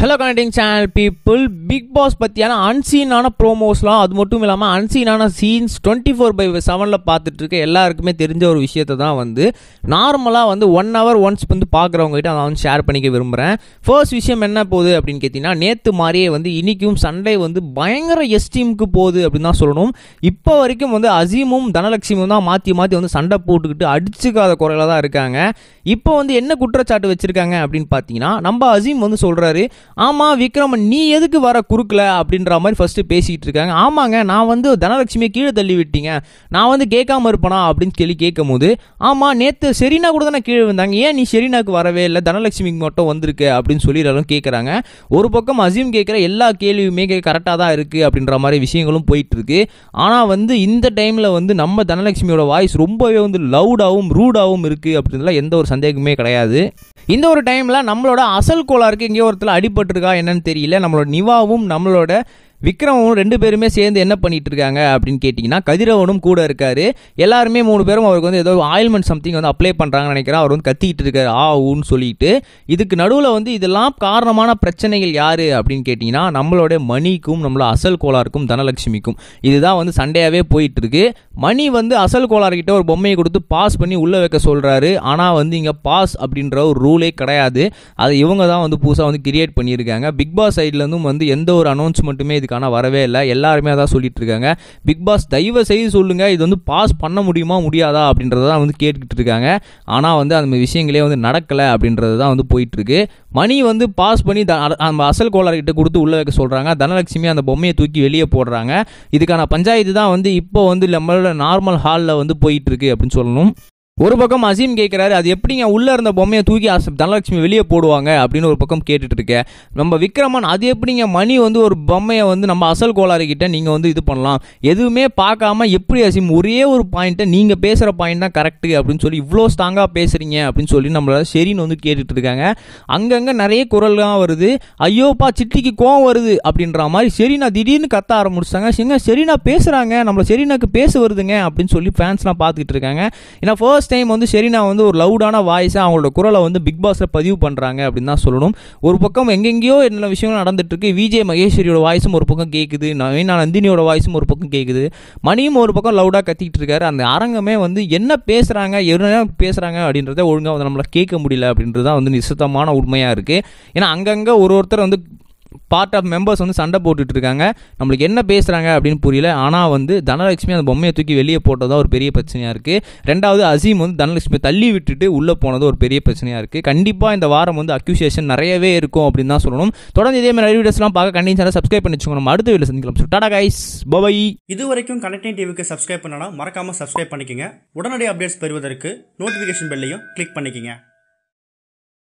hello connecting channel people big boss பற்றியான அன்சீனான ப்ரோமோஸ்லாம் அது மட்டும் இல்லாமல் அன்சீனான சீன்ஸ் டுவெண்ட்டி ஃபோர் பை செவனில் பார்த்துட்டு இருக்க எல்லாருக்குமே தெரிஞ்ச ஒரு விஷயத்தை தான் வந்து நார்மலாக வந்து ஒன் ஹவர் ஒன்ஸ் வந்து பார்க்குறவங்க கிட்ட நான் வந்து ஷேர் பண்ணிக்க விரும்புகிறேன் ஃபர்ஸ்ட் விஷயம் என்ன போகுது அப்படின்னு கேட்டிங்கன்னா நேற்று மாதிரியே வந்து இன்றைக்கும் சண்டே வந்து பயங்கர எஸ்டீமுக்கு போகுது அப்படின்னு தான் சொல்லணும் இப்போ வரைக்கும் வந்து அசீமும் தனலட்சுமியும் தான் மாற்றி மாற்றி வந்து சண்டை போட்டுக்கிட்டு அடிச்சுக்காத குறையில தான் இருக்காங்க இப்போ வந்து என்ன குற்றச்சாட்டு வச்சுருக்காங்க அப்படின்னு பார்த்தீங்கன்னா நம்ம அசீம் வந்து சொல்கிறாரு ஆமாம் விக்ரமன் நீ எதுக்கு வர குறுக்கல அப்படின்ற மாதிரி ஃபஸ்ட்டு பேசிகிட்டு இருக்காங்க ஆமாங்க நான் வந்து தனலட்சுமியை கீழே தள்ளி விட்டீங்க நான் வந்து கேட்காம இருப்பேனா அப்படின்னு சொல்லி கேட்கும் போது ஆமாம் நேற்று செரீனா கூட தானே கீழே வந்தாங்க ஏன் நீ செரீனாக்கு வரவே இல்லை தனலட்சுமிக்கு மட்டும் வந்திருக்க அப்படின்னு சொல்லி எல்லாரும் கேட்குறாங்க ஒரு பக்கம் அசீம் கேட்குற எல்லா கேள்வியுமே கரெக்டாக தான் இருக்குது அப்படின்ற மாதிரி விஷயங்களும் போயிட்டு இருக்கு ஆனால் வந்து இந்த டைமில் வந்து நம்ம தனலட்சுமியோட வாய்ஸ் ரொம்பவே வந்து லவுடாகவும் ரூடாகவும் இருக்குது அப்படின்றதுல எந்த ஒரு சந்தேகமே கிடையாது இந்த ஒரு டைமில் நம்மளோட அசல் கோளாருக்கு எங்கேயோ ஒருத்தர் அடிபட்டிருக்கா என்னன்னு தெரியல நம்மளோட நிவாவும் நம்மளோட விக்ரமும் ரெண்டு பேருமே சேர்ந்து என்ன பண்ணிட்டு இருக்காங்க அப்படின்னு கேட்டிங்கன்னா கதிரவனும் கூட இருக்காரு எல்லாருமே மூணு பேரும் அவருக்கு வந்து ஏதோ ஆயில்மெண்ட் சம்திங் வந்து அப்ளை பண்ணுறாங்கன்னு நினைக்கிறேன் அவர் வந்து கத்திக்கிட்டு இருக்காரு ஆ ஊன்னு சொல்லிட்டு இதுக்கு நடுவில் வந்து இதெல்லாம் காரணமான பிரச்சனைகள் யார் அப்படின்னு கேட்டிங்கன்னா நம்மளோட மணிக்கும் நம்மளோட அசல் கோளாருக்கும் தனலட்சுமிக்கும் இதுதான் வந்து சண்டையாகவே போயிட்டு இருக்கு மணி வந்து அசல் கோளாறுகிட்ட ஒரு பொம்மையை கொடுத்து பாஸ் பண்ணி உள்ளே வைக்க சொல்கிறாரு ஆனால் வந்து இங்கே பாஸ் அப்படின்ற ஒரு ரூலே கிடையாது அதை இவங்க தான் வந்து புதுசாக வந்து கிரியேட் பண்ணியிருக்காங்க பிக் பாஸ் சைட்லேருந்தும் வந்து எந்த ஒரு அனௌன்ஸ்மெண்ட்டுமே இதுக்கான வரவே இல்லை எல்லாருமே அதான் சொல்லிட்டு இருக்காங்க பிக் பாஸ் தயவு செய்து சொல்லுங்கள் இது வந்து பாஸ் பண்ண முடியுமா முடியாதா அப்படின்றத தான் வந்து கேட்டுக்கிட்டு இருக்காங்க ஆனால் வந்து அந்த விஷயங்களே வந்து நடக்கலை அப்படின்றது தான் வந்து போயிட்டு இருக்கு மணி வந்து பாஸ் பண்ணி த- அ- நம்ம அசல் கோளாறுகிட்ட கொடுத்து உள்ளே வைக்க சொல்கிறாங்க தனலட்சுமி அந்த பொம்மையை தூக்கி வெளியே போடுறாங்க இதுக்கான பஞ்சாயத்து தான் வந்து இப்போ வந்து நம்மளோட நார்மல் ஹாலில் வந்து போயிட்டு இருக்கு அப்படின்னு சொல்லணும் ஒரு பக்கம் அசீம் கேட்குறாரு அது எப்படிங்க உள்ளே இருந்த பொம்மையை தூக்கி அச- தனலட்சுமி வெளியே போடுவாங்க அப்படின்னு ஒரு பக்கம் கேட்டுட்டு இருக்கேன் நம்ம விக்ரமன் அது எப்படிங்க மணி வந்து ஒரு பொம்மையை வந்து நம்ம அசல் கோளாறு கிட்ட நீங்கள் வந்து இது பண்ணலாம் எதுவுமே பார்க்காம எப்படி அசீம் ஒரே ஒரு பாயிண்ட்டை நீங்கள் பேசுகிற பாயிண்ட் தான் கரெக்டு அப்படின்னு சொல்லி இவ்வளோ ஸ்ட்ராங்காக பேசுகிறீங்க அப்படின்னு சொல்லி நம்மள சரின்னு வந்து கேட்டுட்டு இருக்காங்க அங்கங்கே நிறைய குரல்லாம் வருது ஐயோப்பா சிட்டிக்கு கோவம் வருது அப்படின்ற மாதிரி சரினா திடீர்னு கத்த ஆரம்பிச்சிட்டாங்க சரிங்க சரினா பேசுகிறாங்க நம்மள சரினாக்கு பேச வருதுங்க அப்படின்னு சொல்லி ஃபேன்ஸ்லாம் பார்த்துக்கிட்டு இருக்காங்க ஏன்னா ஃபர்ஸ்ட் டைம் வந்து சரினா வந்து ஒரு லவுடான வாய்ஸாக அவங்களோட குரலை வந்து பிக் பாஸில் பதிவு பண்ணுறாங்க அப்படின்னு தான் சொல்லணும் ஒரு பக்கம் எங்கெங்கேயோ என்ன விஷயங்கள் நடந்துட்டு இருக்கு விஜய் மகேஸ்வரியோட வாய்ஸும் ஒரு பக்கம் கேட்குது நவீனா நந்தினியோட வாய்ஸும் ஒரு பக்கம் கேட்குது மணியும் ஒரு பக்கம் லவுடாக கத்திக்கிட்டு இருக்காரு அந்த அரங்கமே வந்து என்ன பேசுகிறாங்க என்ன பேசுகிறாங்க அப்படின்றத ஒழுங்காக வந்து நம்மளால் கேட்க முடியல அப்படின்றது தான் வந்து நிசத்தமான உண்மையாக இருக்குது ஏன்னா அங்கங்கே ஒரு ஒருத்தர் வந்து பார்ட் ஆஃப் மெம்பர்ஸ் வந்து சண்டை போட்டுட்டு இருக்காங்க நம்மளுக்கு என்ன பேசுகிறாங்க அப்படின்னு புரியல ஆனால் வந்து தனலட்சுமி அந்த பொம்மையை தூக்கி வெளியே போட்டதா ஒரு பெரிய பிரச்சனையாக இருக்குது ரெண்டாவது அசீம் வந்து தனலட்சுமி தள்ளி விட்டுட்டு உள்ளே போனது ஒரு பெரிய பிரச்சனையாக இருக்குது கண்டிப்பாக இந்த வாரம் வந்து அக்யூசியேஷன் நிறையவே இருக்கும் அப்படின்னு தான் சொல்லணும் தொடர்ந்து இதே மாதிரி வீடியோஸ்லாம் பார்க்க கண்டிப்பாக சேனல் சப்ஸ்கிரைப் பண்ணி வச்சுக்கோங்க நம்ம அடுத்த வீடியோ சந்திக்கலாம் டாடா கைஸ் பை இது வரைக்கும் கனெக்டிங் டிவிக்கு சப்ஸ்கிரைப் பண்ணனா மறக்காம சப்ஸ்கிரைப் பண்ணிக்கங்க உடனடி அப்டேட்ஸ் பெறுவதற்கு நோட்டிஃபிகேஷன் பெல்லையும் கிளிக் பண்ணிக்கங்க